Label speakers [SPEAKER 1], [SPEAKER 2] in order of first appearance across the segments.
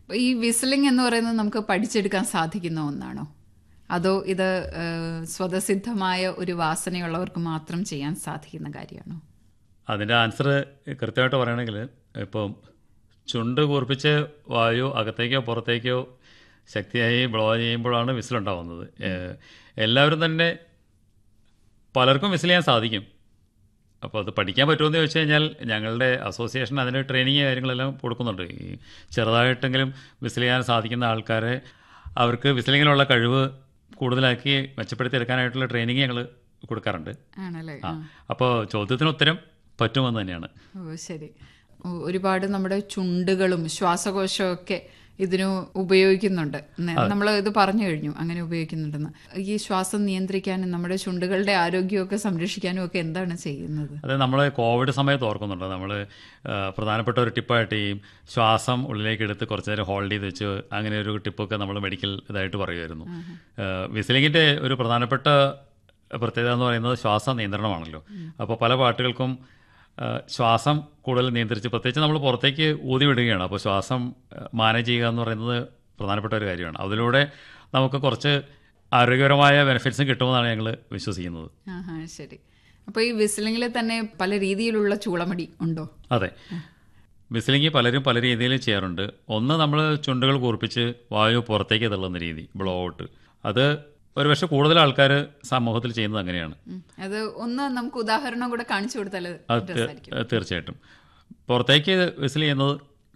[SPEAKER 1] ഈ വിസിലിംഗ് എന്ന് പറയുന്നത് നമുക്ക് പഠിച്ചെടുക്കാൻ സാധിക്കുന്ന ഒന്നാണോ അതോ ഇത് ഏഹ്, സ്വതസിദ്ധമായ ഒരു വാസനയുള്ളവർക്ക് മാത്രം ചെയ്യാൻ സാധിക്കുന്ന കാര്യമാണോ
[SPEAKER 2] അതിൻ്റെ ആൻസർ കൃത്യമായിട്ട് പറയുകയാണെങ്കിൽ ഇപ്പം ചുണ്ട് കൂർപ്പിച്ച് വായു അകത്തേക്കോ പുറത്തേക്കോ ശക്തിയായി ബ്ലോ ചെയ്യുമ്പോഴാണ് വിസിലുണ്ടാവുന്നത് ഏഹ് എല്ലാവരും തന്നെ പലർക്കും വിസിൽ ചെയ്യാൻ സാധിക്കും അപ്പോൾ അത് പഠിക്കാൻ പറ്റുമെന്ന് ചോദിച്ചു കഴിഞ്ഞാൽ ഞങ്ങളുടെ അസോസിയേഷൻ അതിന് ട്രെയിനിങ് കാര്യങ്ങളെല്ലാം കൊടുക്കുന്നുണ്ട് ഈ ചെറുതായിട്ടെങ്കിലും വിസിൽ ചെയ്യാൻ സാധിക്കുന്ന ആൾക്കാരെ അവർക്ക് വിസിലിങ്ങിനുള്ള കഴിവ് കൂടുതലാക്കി മെച്ചപ്പെടുത്തിയെടുക്കാനായിട്ടുള്ള ട്രെയിനിങ് ഞങ്ങൾ കൊടുക്കാറുണ്ട്
[SPEAKER 1] ആണല്ലേ
[SPEAKER 2] ആ അപ്പോൾ ചോദ്യത്തിന് ഉത്തരം പറ്റുമെന്ന് തന്നെയാണ്
[SPEAKER 1] ഓ ശരി ഓ, ഒരുപാട് നമ്മുടെ ചുണ്ടുകളും ശ്വാസകോശവും ഒക്കെ ഇതിനു ഉപയോഗിക്കുന്നുണ്ട് നമ്മൾ ഇത് പറഞ്ഞു കഴിഞ്ഞു അങ്ങനെ ഉപയോഗിക്കുന്നുണ്ടെന്ന് ഈ ശ്വാസം നിയന്ത്രിക്കാനും നമ്മുടെ ചുണ്ടുകളുടെ ആരോഗ്യമൊക്കെ സംരക്ഷിക്കാനും ഒക്കെ എന്താണ് ചെയ്യുന്നത്
[SPEAKER 2] അത് നമ്മൾ കോവിഡ് സമയത്ത് ഓർക്കുന്നുണ്ട് നമ്മൾ പ്രധാനപ്പെട്ട ഒരു ടിപ്പായിട്ട് ഈ ശ്വാസം ഉള്ളിലേക്ക് എടുത്ത് കുറച്ച് നേരം ഹോൾഡ് ചെയ്ത് വെച്ച് അങ്ങനെ ഒരു ടിപ്പൊക്കെ നമ്മൾ മെഡിക്കൽ ഇതായിട്ട് പറയുമായിരുന്നു വിസിലിങ്ങിൻ്റെ ഒരു പ്രധാനപ്പെട്ട പ്രത്യേകത എന്ന് പറയുന്നത് ശ്വാസ നിയന്ത്രണമാണല്ലോ അപ്പോൾ പല പാട്ടുകൾക്കും ആ, ശ്വാസം കൂടുതൽ നിയന്ത്രിച്ച് പ്രത്യേകിച്ച് നമ്മൾ പുറത്തേക്ക് ഊതി വിടുകയാണ് അപ്പോൾ ശ്വാസം മാനേജ് ചെയ്യുക എന്ന് പറയുന്നത് പ്രധാനപ്പെട്ട ഒരു കാര്യമാണ് അതിലൂടെ നമുക്ക് കുറച്ച് ആരോഗ്യപരമായ ബെനിഫിറ്റ്സും കിട്ടുമെന്നാണ് ഞങ്ങൾ വിശ്വസിക്കുന്നത്
[SPEAKER 1] ആഹാ ശരി അപ്പോൾ ഈ വിസിലിംഗിൽ തന്നെ പല രീതിയിലുള്ള ചൂളമടി ഉണ്ടോ
[SPEAKER 2] അതെ വിസിലിംഗ് പലരും പല രീതിയിൽ ചെയ്യാറുണ്ട് ഒന്ന് നമ്മൾ ചുണ്ടുകൾ കൂർപ്പിച്ച് വായു പുറത്തേക്ക് തള്ളുന്ന രീതി ബ്ലോ ഔട്ട് അത് ഒരുപക്ഷെ കൂടുതൽ ആൾക്കാർ സമൂഹത്തിൽ ചെയ്യുന്നത് അങ്ങനെയാണ്
[SPEAKER 1] ഉം. അത് ഒന്ന് നമുക്ക് ഉദാഹരണം കൂടെ കാണിച്ചു കൊടുത്താൽ
[SPEAKER 2] അത് തീ- തീർച്ചയായിട്ടും പുറത്തേക്ക് വിസിൽ ചെയ്യുന്നത്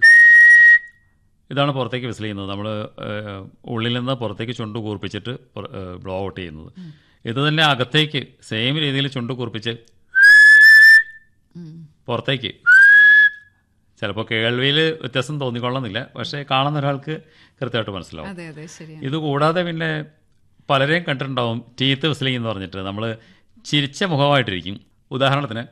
[SPEAKER 2] ഇതാണ് പുറത്തേക്ക് വിസിൽ ചെയ്യുന്നത് നമ്മൾ ഉള്ളിൽ നിന്ന് പുറത്തേക്ക് ചുണ്ട് കൂർപ്പിച്ചിട്ട് ബ്ലോ ഔട്ട് ചെയ്യുന്നത് ഇത് തന്നെ അകത്തേക്ക് സെയിം രീതിയിൽ ചുണ്ട് കൂർപ്പിച്ച് പുറത്തേക്ക് ചിലപ്പോൾ കേൾവിയിൽ വ്യത്യാസം തോന്നിക്കൊള്ളുന്നില്ല പക്ഷേ കാണുന്ന ഒരാൾക്ക് കൃത്യമായിട്ട് മനസ്സിലാവും
[SPEAKER 1] അതെ അതെ ശരിയാണ്
[SPEAKER 2] ഇത് കൂടാതെ പിന്നെ പലരെയും കണ്ടിട്ടുണ്ടാവും ടീത്ത് വിസിലിംഗ് എന്ന് പറഞ്ഞിട്ട് നമ്മൾ ചിരിച്ച മുഖമായിട്ടിരിക്കും ഉദാഹരണത്തിന്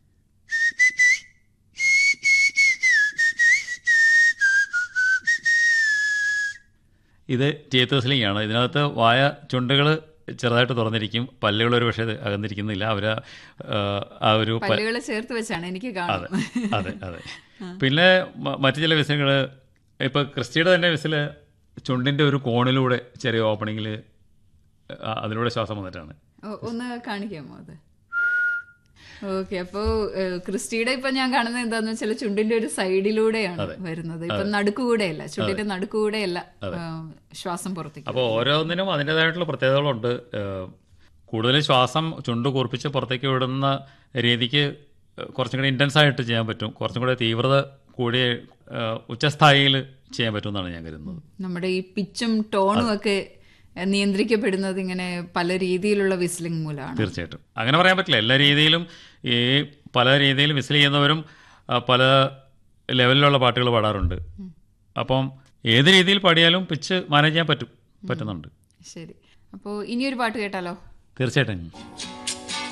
[SPEAKER 2] ഇത് ടീത്ത് വിസിലിംഗ് ആണ് ഇതിനകത്ത് വായ ചുണ്ടുകൾ ചെറുതായിട്ട് തുറന്നിരിക്കും പല്ലുകൾ ഒരു പക്ഷേ അകന്നിരിക്കുന്നില്ല അവർ ആ ഒരു പ-
[SPEAKER 1] പല്ലുകൾ ചേർത്ത് വെച്ചാണ് എനിക്ക്
[SPEAKER 2] അതെ
[SPEAKER 1] കാണുന്നത്
[SPEAKER 2] അതെ അതെ പിന്നെ മ- മറ്റു ചില വിസിലുകൾ ഇപ്പോൾ ക്രിസ്റ്റിയുടെ തന്നെ വിസിൽ ചുണ്ടിൻ്റെ ഒരു കോണിലൂടെ ചെറിയ ഓപ്പണിങ്ങിൽ അതിലൂടെ ശ്വാസം വന്നിട്ടാണ്
[SPEAKER 1] ഓ, ഒന്ന് കാണിക്കാമോ അത് ഓക്കെ അപ്പോ ഏഹ്, ക്രിസ്റ്റിയുടെ ഇപ്പൊ ഞാൻ കാണുന്നത് എന്താന്ന് വെച്ചാൽ ചുണ്ടിന്റെ ഒരു സൈഡിലൂടെയാണ് വരുന്നത് ഇപ്പൊ നടുക്കുകൂടെയല്ല ചുണ്ടിന്റെ നടുക്കുകൂടെയല്ല ഏഹ്, ശ്വാസം പുറത്തേക്ക്
[SPEAKER 2] അപ്പോൾ ഓരോന്നിനും അതിൻ്റെതായിട്ടുള്ള പ്രത്യേകതകളുണ്ട് ഏഹ് കൂടുതൽ ശ്വാസം ചുണ്ട് കൂർപ്പിച്ച് പുറത്തേക്ക് വിടുന്ന രീതിക്ക് കുറച്ചും കൂടി ഇൻറ്റൻസ് ആയിട്ട് ചെയ്യാൻ പറ്റും കുറച്ചും കൂടി തീവ്രത കൂടിയ ഏഹ് ഉച്ചസ്ഥായിയിൽ ചെയ്യാൻ പറ്റുമെന്നാണ് ഞാൻ കരുതുന്നത്
[SPEAKER 1] നമ്മുടെ ഈ പിച്ചും ടോണും ഒക്കെ ഏഹ്, നിയന്ത്രിക്കപ്പെടുന്നത് ഇങ്ങനെ പല രീതിയിലുള്ള വിസിലിംഗ് മൂലമാണ്
[SPEAKER 2] തീർച്ചയായിട്ടും അങ്ങനെ പറയാൻ പറ്റില്ല എല്ലാ രീതിയിലും ഈ പല രീതിയിൽ വിസിൽ ചെയ്യുന്നവരും ആ, പല ലെവലിലുള്ള പാട്ടുകൾ പാടാറുണ്ട് അപ്പം ഏത് രീതിയിൽ പാടിയാലും പിച്ച് മാനേജ് ചെയ്യാൻ പറ്റും പറ്റുന്നുണ്ട്
[SPEAKER 1] ശരി അപ്പോൾ ഇനിയൊരു പാട്ട് കേട്ടാലോ
[SPEAKER 2] തീർച്ചയായിട്ടും